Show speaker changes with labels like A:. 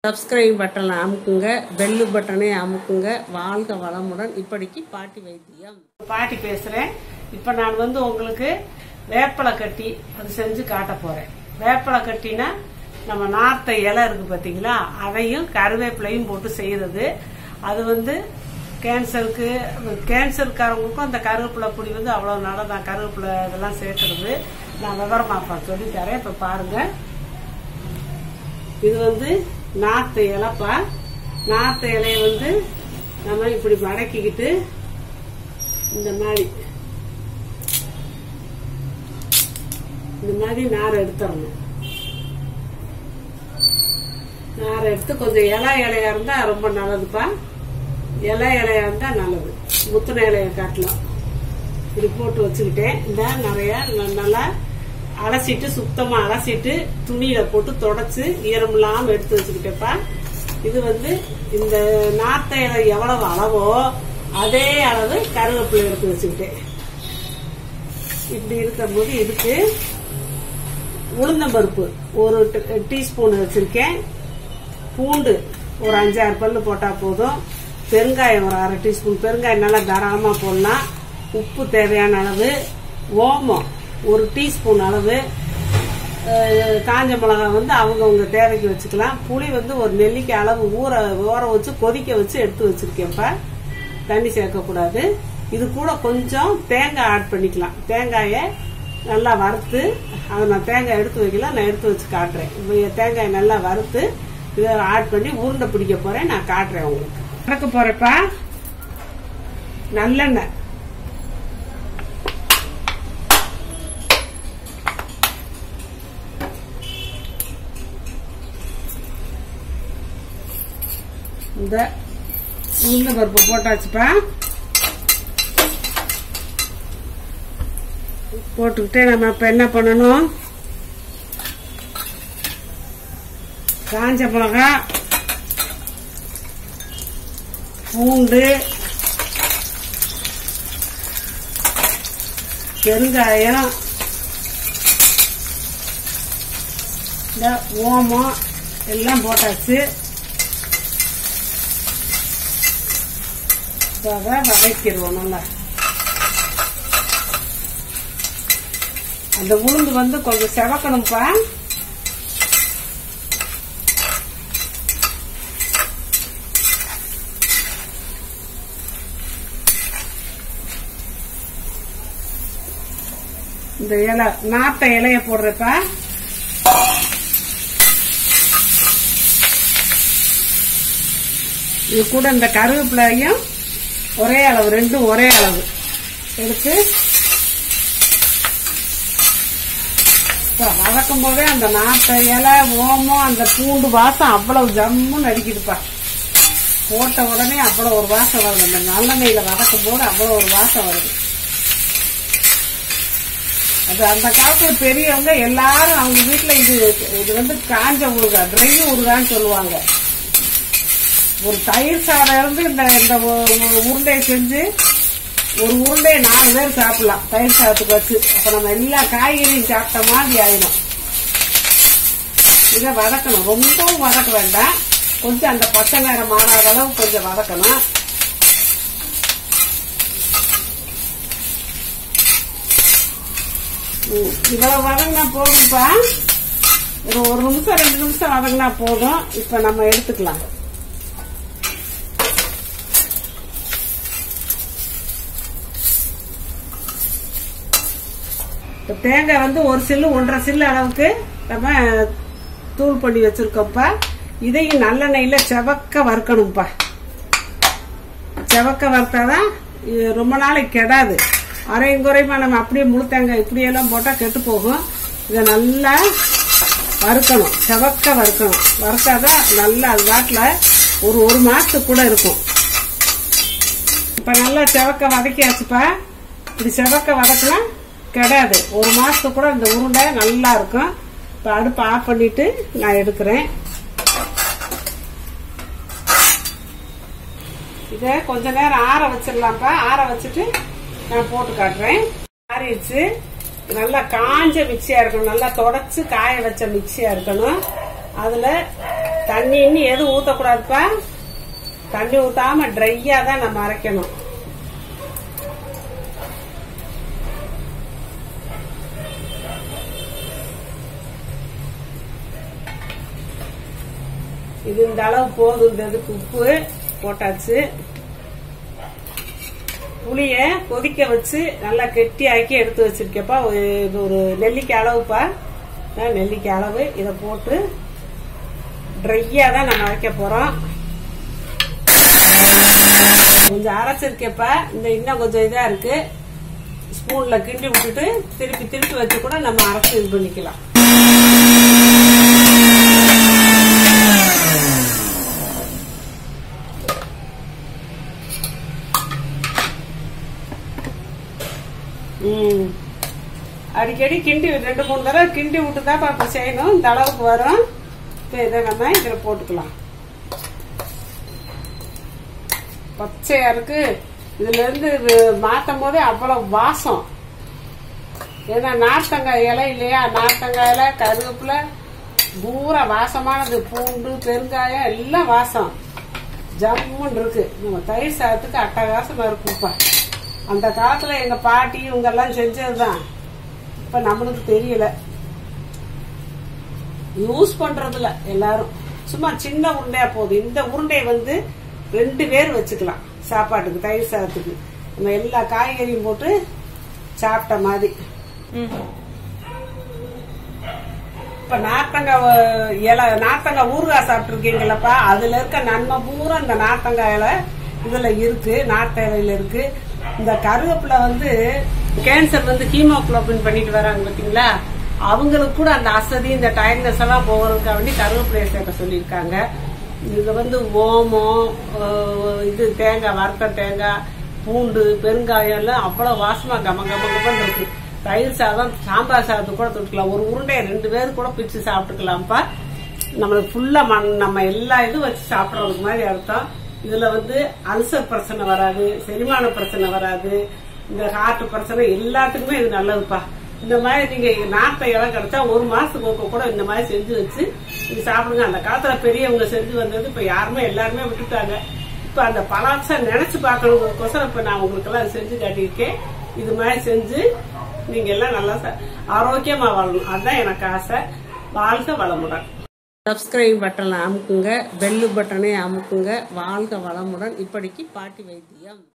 A: Subscribe பட்டனை அமுக்குங்க bell பட்டனை அமுக்குங்க வாழ்க வளமுடன் இப்படிக்கு பாட்டி வைத்தியம் பாட்டி பேசுறேன் இப்ப நான் வந்து உங்களுக்கு வேப்பலை கட்டி அது செஞ்சு காட்ட போறேன் வேப்பலை கட்டினா நம்ம நார்த்த இலை இருக்கு பாத்தீங்களா அதையும் கருவேப்பிலையும் போட்டு செய்யறது அது வந்து கேன்சருக்கு கேன்சருக்காரவங்களுக்கும் அந்த கருவேப்பிலை பொடி வந்து அவ்வளவு நல்லதான் கருவேப்பிலை இதெல்லாம் சேர்க்கறது நான் விவரமா சொல்லி தரேன் இப்ப பாருங்க இது வந்து நாத்து இலைப்பா நாத்து இலைய வந்து நம்ம இப்படி மடக்கிக்கிட்டு இந்த மாதிரி இந்த மாதிரி நாரை எடுத்துடணும் நாரை எடுத்து கொஞ்சம் இலை இலையா இருந்தா ரொம்ப நல்லதுப்பா இலை இலையா இருந்தா நல்லது முத்தின இலைய காட்டலாம் இப்படி போட்டு வச்சுக்கிட்டேன் இந்த நிறைய ந- நல்லா அலசிட்டு சுத்தமா அலசிட்டு துணியில போட்டு தொடச்சு ஈரம் இல்லாம எடுத்து வச்சுக்கிட்டேப்பா இது வந்து இந்த நாத்த இலை எவ்வளவு அளவோ அதே அளவு கருவேப்பிலை எடுத்து வச்சுக்கிட்டேன் இப்படி இருக்கும்போது இதுக்கு உளுந்தம்பருப்பு ஒரு ட- டீஸ்பூன் வச்சிருக்கேன் பூண்டு ஒரு அஞ்சாறு பல்லு போட்டா போதும் பெருங்காயம் ஒரு அரை டீஸ்பூன் பெருங்காயம் நல்லா தாராளமா போடலாம் உப்பு தேவையான அளவு ஓமம் ஒரு டீஸ்பூன் அளவு அஹ், காஞ்ச மிளகாய் வந்து அவங்கவுங்க தேவைக்கு வச்சுக்கலாம் புளி வந்து ஒரு நெல்லிக்காய் அளவு ஊற ஊற வச்சு கொதிக்க வச்சு எடுத்து வச்சிருக்கேன்ப்பா தண்ணி சேர்க்கக்கூடாது இது கூட கொஞ்சம் தேங்காய் ஆட் பண்ணிக்கலாம் தேங்காயை நல்லா வறுத்து அதை நான் தேங்காய் எடுத்து வைக்கல நான் எடுத்து வச்சு காட்டுறேன் இப்ப தேங்காய் நல்லா வறுத்து இதை ஆட் பண்ணி உருண்டை பிடிக்க போறேன் நான் காட்டுறேன் உங்களுக்கு கறக்க போறேப்பா நல்லெண்ணெய் இந்த உளுந்த பருப்பு போட்டாச்சுப்பா போட்டுக்கிட்டே நம்ம இப்ப என்ன பண்ணணும் காஞ்ச மிளகா பூண்டு பெருங்காயம் இந்த ஓமம் எல்லாம் போட்டாச்சு இப்ப அதை வதக்கிடுவோம் நல்லா அந்த உளுந்து வந்து கொஞ்சம் செவக்கணும்ப்பா இந்த இலை நாத்த இலைய போடுறப்ப இது கூட இந்த கருவேப்பிலையும் ஒரே அளவு ரெண்டும் ஒரே அளவு எடுத்து இப்ப வதக்கும் போதே அந்த நாத்த இலை ஓமம் அந்த பூண்டு வாசம் அவ்வளவு ஜம்முன்னு அடிக்குதுப்பா போட்ட உடனே அவ்வளவு ஒரு வாசம் வருது அந்த நல்லெண்ணெயில வதக்கும் போது அவ்வளவு ஒரு வாசம் வருது அது அந்த காலத்துல பெரியவங்க எல்லாரும் அவங்க வீட்டுல இது இது வந்து காஞ்ச ஊறுகாய் ட்ரை ஊறுகான்னு சொல்லுவாங்க ஒரு தயிர் சாதம் இருந்து இந்த இந்த உ- உ- உருண்டையை செஞ்சு ஒரு உருண்டையை நாலு பேர் சாப்பிடலாம் தயிர் சாதத்துக்கு வச்சு அப்ப நம்ம எல்லா காய்கறியும் சாப்பிட்ட மாதிரி ஆயிடும் இதை வதக்கணும் ரொம்பவும் வதக்க வேண்டாம் கொஞ்சம் அந்த பச்சை நேரம் மாறாத அளவு கொஞ்சம் வதக்கணும் ம், இவ்வளவு வதங்கினா போதும்ப்பா ஒரு ஒரு நிமிஷம் ரெண்டு நிமிஷம் வதங்கினா போதும் இப்ப நம்ம எடுத்துக்கலாம் இப்ப தேங்காய் வந்து ஒரு சில்லு ஒன்றரை சில்லு அளவுக்கு நம்ம தூள் பண்ணி வச்சிருக்கோம்ப்பா இதையும் நல்லெண்ணெயில செவக்க வறுக்கணும்ப்பா செவக்க வறுத்தாதான் இது ரொம்ப நாளைக்கு கெடாது அரையும் குறையுமா நம்ம அப்படியே முழு தேங்காய் இப்படியெல்லாம் போட்டால் கெட்டு போகும் இதை நல்லா வறுக்கணும் செவக்க வறுக்கணும் வறுத்தாதான் நல்லா அது வாட்டில் ஒரு ஒரு மாசத்துக்கு கூட இருக்கும் இப்ப நல்லா செவக்க வதக்கியாச்சுப்பா இப்படி செவக்க வதக்கலாம் கிடையாது ஒரு மாசத்துக்கு கூட இந்த உருண்டை நல்லா இருக்கும் இப்ப அடுப்பு ஆஃப் பண்ணிட்டு நான் எடுக்கிறேன் இதை கொஞ்ச நேரம் ஆற வச்சிடலாம்ப்பா ஆற வச்சுட்டு நான் போட்டு காட்டுறேன் ஆறிடுச்சு நல்லா காஞ்ச மிக்சியா இருக்கணும் நல்லா தொடச்சு காய வச்ச மிக்சியா இருக்கணும் அதுல தண்ணி இன்னும் எதுவும் ஊத்தக்கூடாதுப்பா தண்ணி ஊத்தாம ட்ரையா தான் நம்ம அரைக்கணும் இது இந்த அளவு போதும் இந்த இதுக்கு உப்பு போட்டாச்சு புளிய கொதிக்க வச்சு நல்லா கெட்டியாக்கி எடுத்து வச்சிருக்கப்பா ஒரு இது ஒரு நெல்லிக்காய் அளவுப்பா அஹ் நெல்லிக்காய் அளவு இதை போட்டு ட்ரையா தான் நம்ம அரைக்க போறோம் கொஞ்சம் அரைச்சிருக்கப்ப இந்த இன்னும் கொஞ்சம் இதா இருக்கு ஸ்பூன்ல கிண்டி விட்டுட்டு திருப்பி திருப்பி வச்சு கூட நம்ம அரைச்சு இது பண்ணிக்கலாம் ம். அடிக்கடி கிண்டி ரெண்டு மூணு தடவை கிண்டி விட்டு தான் இப்போ செய்யணும் இந்த அளவுக்கு வரும் இப்போ இதை நம்ம இதில் போட்டுக்கலாம் பச்சையா இருக்கு இதுல இருந்து இது மாத்தும் போதே அவ்வளவு வாசம் ஏன்னா நார்த்தங்காய் இலை இல்லையா நார்த்தங்காய் இலை கருவேப்பிலை பூரா வாசமானது பூண்டு பெருங்காயம் எல்லாம் வாசம் ஜம்முன்னு இருக்கு நம்ம தயிர் சாதத்துக்கு அட்டகாசமா இருக்கும்ப்பா அந்த காலத்துல எங்க பாட்டி இவங்க எல்லாம் செஞ்சதுதான் இப்ப நம்மளுக்கு தெரியல யூஸ் பண்றதுல எல்லாரும் சும்மா சின்ன உருண்டையா போதும் இந்த உருண்டையை வந்து ரெண்டு பேர் வச்சுக்கலாம் சாப்பாட்டுக்கு தயிர் சாதத்துக்கு நம்ம எல்லா காய்கறியும் போட்டு சாப்பிட்ட மாதிரி இப்ப நார்த்தங்காய் அஹ், இலை நார்த்தங்காய் ஊறுகாய் சாப்பிட்டுருக்கீங்களப்பா அதுல இருக்க நன்மை பூரா இந்த நார்த்தங்காய் இலை இதுல இருக்கு நார்த்த இலையில இருக்கு இந்த கருவேப்பிலை வந்து கேன்சர் வந்து ஹீமோகுளோபின் பண்ணிட்டு வராங்க பாத்தீங்களா அவங்களுக்கு கூட அந்த அசதி இந்த டயர்னஸ் எல்லாம் போகிறதுக்காக வேண்டி கருவேப்பிலையை சேர்க்க சொல்லியிருக்காங்க இதுல வந்து ஓமம் அஹ், இது தேங்காய் வறுத்த தேங்காய் பூண்டு பெருங்காயம் எல்லாம் அவ்வளவு வாசமா கம கம கமன்னு இருக்கு தயிர் சாதம் சாம்பார் சாதத்துக்கு கூட தொட்டுக்கலாம் ஒரு உருண்டையை ரெண்டு பேர் கூட பிச்சு சாப்பிட்டுக்கலாம்ப்பா நம்மளுக்கு ஃபுல்லா மண்- நம்ம எல்லா இதுவும் வச்சு சாப்பிடுறது மாதிரி அர்த்தம் இதுல வந்து அல்சர் பிரச்சனை வராது செரிமான பிரச்சனை வராது இந்த ஹார்ட் பிரச்சனை எல்லாத்துக்குமே இது நல்லதுப்பா இந்த மாதிரி நீங்க நாட்டை இடம் கிடைச்சா ஒரு மாசத்துக்கு ஒருக்க கூட இந்த மாதிரி செஞ்சு வச்சு நீங்க சாப்பிடுங்க அந்த காலத்துல பெரியவங்க செஞ்சு வந்தது இப்ப யாருமே எல்லாருமே விட்டுட்டாங்க இப்ப அந்த பலாச்சம் நினைச்சு பார்க்கணுங்கோசரம் இப்ப நான் உங்களுக்கு எல்லாம் செஞ்சு காட்டியிருக்கேன் இது மாதிரி செஞ்சு நீங்க எல்லாம் நல்லா ச- ஆரோக்கியமா வாழணும் அதுதான் எனக்கு ஆசை வாழ்க வளமுடன் சப்ஸ்கிரைப் பட்டனை அமுக்குங்க பெல்லு பட்டனை அமுக்குங்க வாழ்க வளமுடன் இப்படிக்கு பாட்டி வைத்தியம்